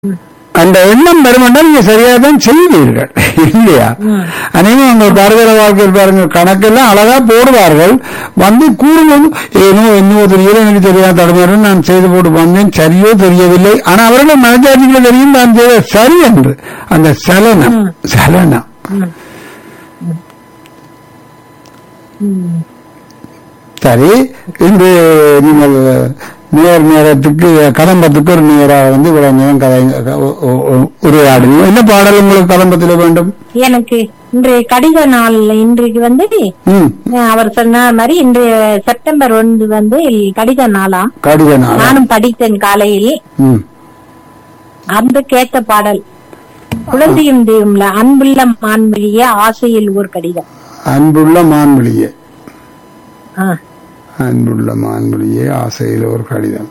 அந்த எண்ணம் வருமென்றால் நீங்க சரியாக தான் செய்வீர்கள் இல்லையா அனைவரும் அவங்க பாரதிய வாழ்க்கையில் பாருங்க கணக்கெல்லாம் அழகா போடுவார்கள் வந்து கூறும்போது ஏனோ என்னவோ தெரியல எனக்கு தெரியாத தடவை நான் செய்து போட்டு வந்தேன் சரியோ தெரியவில்லை ஆனா அவர்கள் மனஜாதிகளை தெரியும் நான் செய்த சரி என்று அந்த சலனம் சலனம் சரி இன்று நீங்கள் நேர் நேரத்துக்கு கதம்பத்துக்கு ஒரு நேராக வந்து இவ்வளவு நேரம் கதை உ- உ- உ- உரையாடுங்க என்ன பாடல் உங்களுக்கு கதம்பத்தில் வேண்டும் எனக்கு இன்று கடித நாள் இன்றைக்கு வந்து ம் அஹ், அவர் சொன்ன மாதிரி இன்று செப்டம்பர் ஒன்று வந்து கடித நாளா கடித நாள் நானும் படித்தேன் காலையில் ம் அந்த கேட்ட பாடல் குழந்தையும் தெய்வம்ல அன்புள்ள மான்மொழிய ஆசையில் ஓர் கடிதம் அன்புள்ள மான்மொழியே ஆ. அன்புள்ள மான்மொழியே ஆசையில் ஒரு கடிதம்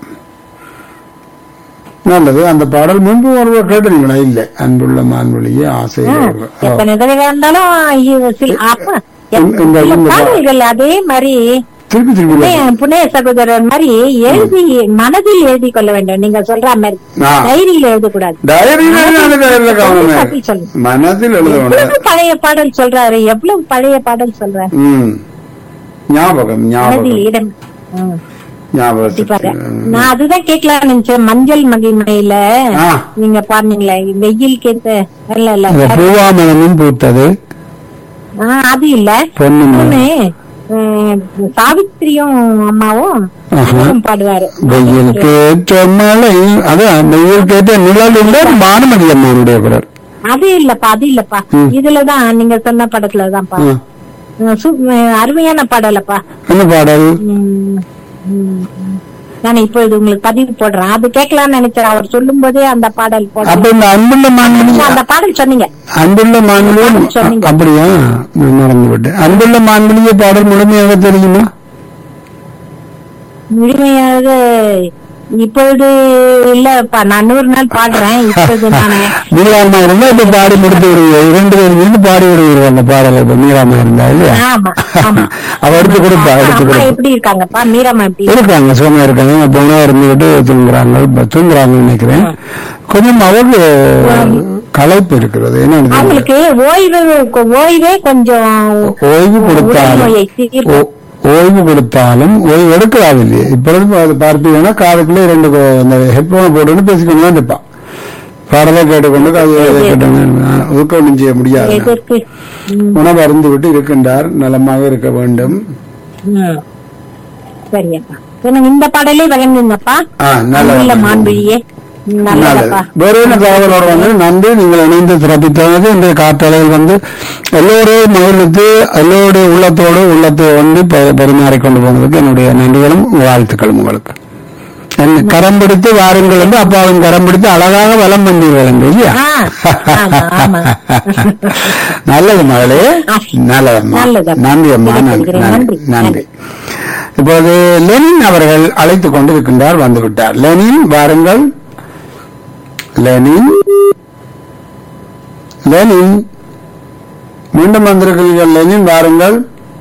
நல்லது அந்த பாடல் முன்பு ஒருவர் கேட்டீங்களா இல்ல அன்புள்ள மான்மொழியே ஆசையில் ஒரு ஓ. எத்தனை தடவை இருந்தாலும் ஐயோ, சில- அப்ப இந்த- இந்த- சில இந்த பா- பாடல்கள் அதே மாதிரி திருப்பி திருப்பி புனைய- புனைய சகோதரர் மாதிரி எழுதி மனதில் எழுதி கொள்ள வேண்டும் நீங்க சொல்ற மாதிரி ஆ. டைரியில எழுதக்கூடாது டைரியில டைரியில கவனமே அப்படி சொல்லு. மனதில் எழுதணும் எவ்வளவு பழைய பாடல் சொல்றாரு எவ்வளவு பழைய பாடல் சொல்றாரு ம் ஞாபகம் மனதில் ஞாபகம் இடம் ம். ஞாபகத்துக்கு கண்டிப்பாக. நான் அதுதான் கேட்கலாம்னு நினைச்சேன் மஞ்சள் மகிமையில ஆ. நீங்க பாருங்களே வெயில் கேட்ட இல்ல இல்ல இந்த பூவாமலமும் பூத்தது ஆ, அது இல்ல பொண்ணு இன்னொன்னு, அஹ், சாவித்திரியும் அம்மாவும் ஆஹா. அவரும் பாடுவாரு வெயில் கேட்ட மழை அதான் வெயில் கேட்ட நிழல் உள்ள பானுமதி அம்மாவுடைய குரல் அது இல்லப்பா அது இல்லப்பா இதுலதான் நீங்க சொன்ன படத்துலதான்ப்பா ஆ. அஹ், சு- அஹ், அருமையான பாடலப்பா என்ன பாடல் ம், ம். நான் இப்பொழுது உங்களுக்கு பதிவு போடுறேன் அது கேட்கலாம்னு நினைச்சேன் அவர் சொல்லும் போதே அந்த பாடல் அப்ப போடுறேன் இந்த அன்புள்ள மான்மொழி அந்த பாடல் சொன்னீங்க அன்புள்ள மான்மொழி சொன்னீங்க. அப்படியா நான் மறந்து விட்டேன் அன்புள்ள மான்மொழியை பாடல் முழுமையாக தெரியுமா முழுமையாக இப்பொழுது இல்லப்பா நான் நூறு நாள் பாடுறேன் இப்பொழுது நானு மீராமா இருந்தா இப்ப பாடி முடித்து விடுவீங்க இரண்டு பேரும் இருந்து பாடி விடுவீங்க அந்த பாடலை இப்ப மீராமா இருந்தா இல்லையா ஆமா ஆமா அவ எடுத்து கொடுப்பா எடுத்து அம்மா கொடுப்பா எப்படி இருக்காங்கப்பா மீரம்மா எப்படி இருக்காங்க சும்மா இருக்காங்க இப்ப உணவு இருந்துகிட்டு தூங்குறாங்க இப்ப தூங்குறாங்கன்னு நினைக்கிறேன் கொஞ்சம் அவருக்கு களைப்பு இருக்கிறது என்ன அவங்களுக்கு ஓய்வு ஓய்வே கொஞ்சம் ஓய்வு கொடுத்தாலும் உடல்நோயை தீர்க்கும். ஓ- ஓய்வு கொடுத்தாலும் ஓய்வு எடுக்கிறாது இல்லையே இப்பொழுது அது பார்த்தீங்கன்னா காதுக்குள்ளே ரெண்டு கோ- அந்த ஹெட்போனை போட்டுன்னு பேசிக்கொண்டு தான் இருப்பான் பாடலை கேட்டுக்கொண்டு காது கேட்டுக்கொண்டு ஒதுக்க ஒன்றும் செய்ய முடியாது எதற்கு ம், உணவு அருந்து விட்டு இருக்கின்றார் நலமாக இருக்க வேண்டும் ம். சரியப்பா எனக்கு இந்த பாடலே வழங்குங்கப்பா ஆ, நல்ல நல்ல வழங்குங்க. மாண்புழியே நல்லது நல்லதப்பா வேற என்ன தகவலோடு வந்து நன்றி நீங்கள் இணைந்து சிறப்பித்தது இன்றைய காற்றலையில் வந்து எல்லோரையும் மகிழ்வித்து எல்லோருடைய உள்ளத்தோடு உள்ளத்தை வந்து ப- பரிமாறிக்கொண்டு போனதுக்கு என்னுடைய நன்றிகளும் வாழ்த்துக்களும் உங்களுக்கு என்ன கரம் பிடித்து வாருங்கள் என்று அப்பாவின் கரம் பிடித்து அழகாக வலம் வந்தீர்கள் என்று இல்லையா ஆ, ஆமா, ஆமா. நல்லது மகளே நல்லதம்மா நல்லதம்மா. நன்றி அம்மா நன்றி விடைபெறுகிறேன். நன்றி நன்றி. நன்றி இப்போது லெனின் அவர்கள் அழைத்துக் கொண்டிருக்கின்றார் வந்து விட்டார் லெனின் வாருங்கள் லெனின் லெனின் மீண்டும் வந்திருக்கிறீர்கள் லெனின் வாருங்கள்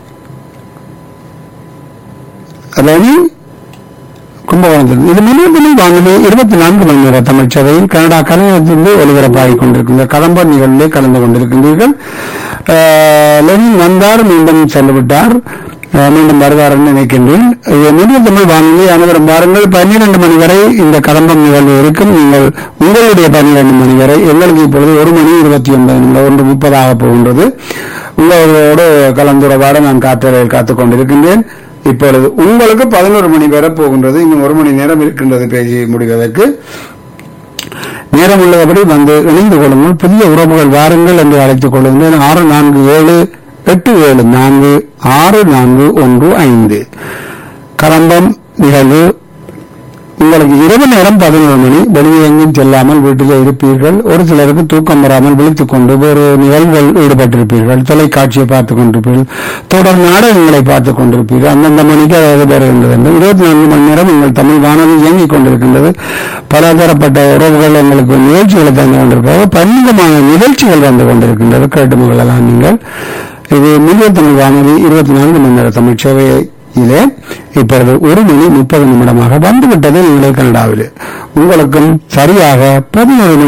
லெனின் கும்பகோணத்தில் இது மின்னத்தில் வானொலி இருபத்தி நான்கு மணி நேர தமிழ் சபையில் கனடா கலைஞத்திலிருந்து ஒலிபரப்பாகிக் கொண்டிருக்கின்ற கலம்பர் நிகழ்விலே கலந்து கொண்டிருக்கின்றீர்கள் அஹ், லெனின் வந்தார் மீண்டும் சென்று விட்டார் அஹ், மீண்டும் வருவார் என்று நினைக்கின்றேன் இது மின்னல் தமிழ் வானொலி அனைவரும் வாருங்கள் பன்னிரண்டு மணி வரை இந்த கலம்பம் நிகழ்வு இருக்கும் நீங்கள் உங்களுடைய பன்னிரண்டு மணி வரை எங்களுக்கு இப்பொழுது ஒரு மணி இருபத்தி ஒன்பது நிமிடம் ஒன்று முப்பதாக போகின்றது உங்களோடு கலந்துரையாட நான் காற்றலையில் காத்துக் கொண்டிருக்கின்றேன் இப்பொழுது உங்களுக்கு பதினோரு மணி வரை போகின்றது இன்னும் ஒரு மணி நேரம் இருக்கின்றது பேசி முடிவதற்கு நேரம் உள்ளபடி வந்து இணைந்து கொள்ளுங்கள் புதிய உறவுகள் வாருங்கள் என்று அழைத்துக் கொள்ளுங்கள் ஆறு நான்கு ஏழு எட்டு ஏழு நான்கு ஆறு நான்கு ஒன்று ஐந்து கலம்பம் நிகழ்வு உங்களுக்கு இரவு நேரம் பதினோரு மணி வெளியே எங்கும் செல்லாமல் வீட்டிலே இருப்பீர்கள் ஒரு சிலருக்கு தூக்கம் வராமல் விழித்துக் கொண்டு வேறு நிகழ்வுகள் ஈடுபட்டிருப்பீர்கள் தொலைக்காட்சியை பார்த்துக் கொண்டிருப்பீர்கள் தொடர் நாடகங்களை பார்த்துக் கொண்டிருப்பீர்கள் அந்தந்த மணிக்கு அதாவது வருகின்றது என்று இருபத்தி நான்கு மணி நேரம் உங்கள் தமிழ் வானொலி இயங்கிக் கொண்டிருக்கின்றது பலதரப்பட்ட உறவுகள் எங்களுக்கு நிகழ்ச்சிகளை தந்து கொண்டிருக்கிறது பன்முகமான நிகழ்ச்சிகள் வந்து கொண்டிருக்கின்றது கேட்டு மகளெல்லாம் நீங்கள் இது மீடிய தமிழ் வானொலி இருபத்தி நான்கு மணி நேர தமிழ் சேவையை இதிலே இப்பொழுது ஒரு மணி முப்பது நிமிடமாக வந்துவிட்டது நீங்கள் கனடாவில் உங்களுக்கும் சரியாக பதினோரு மணி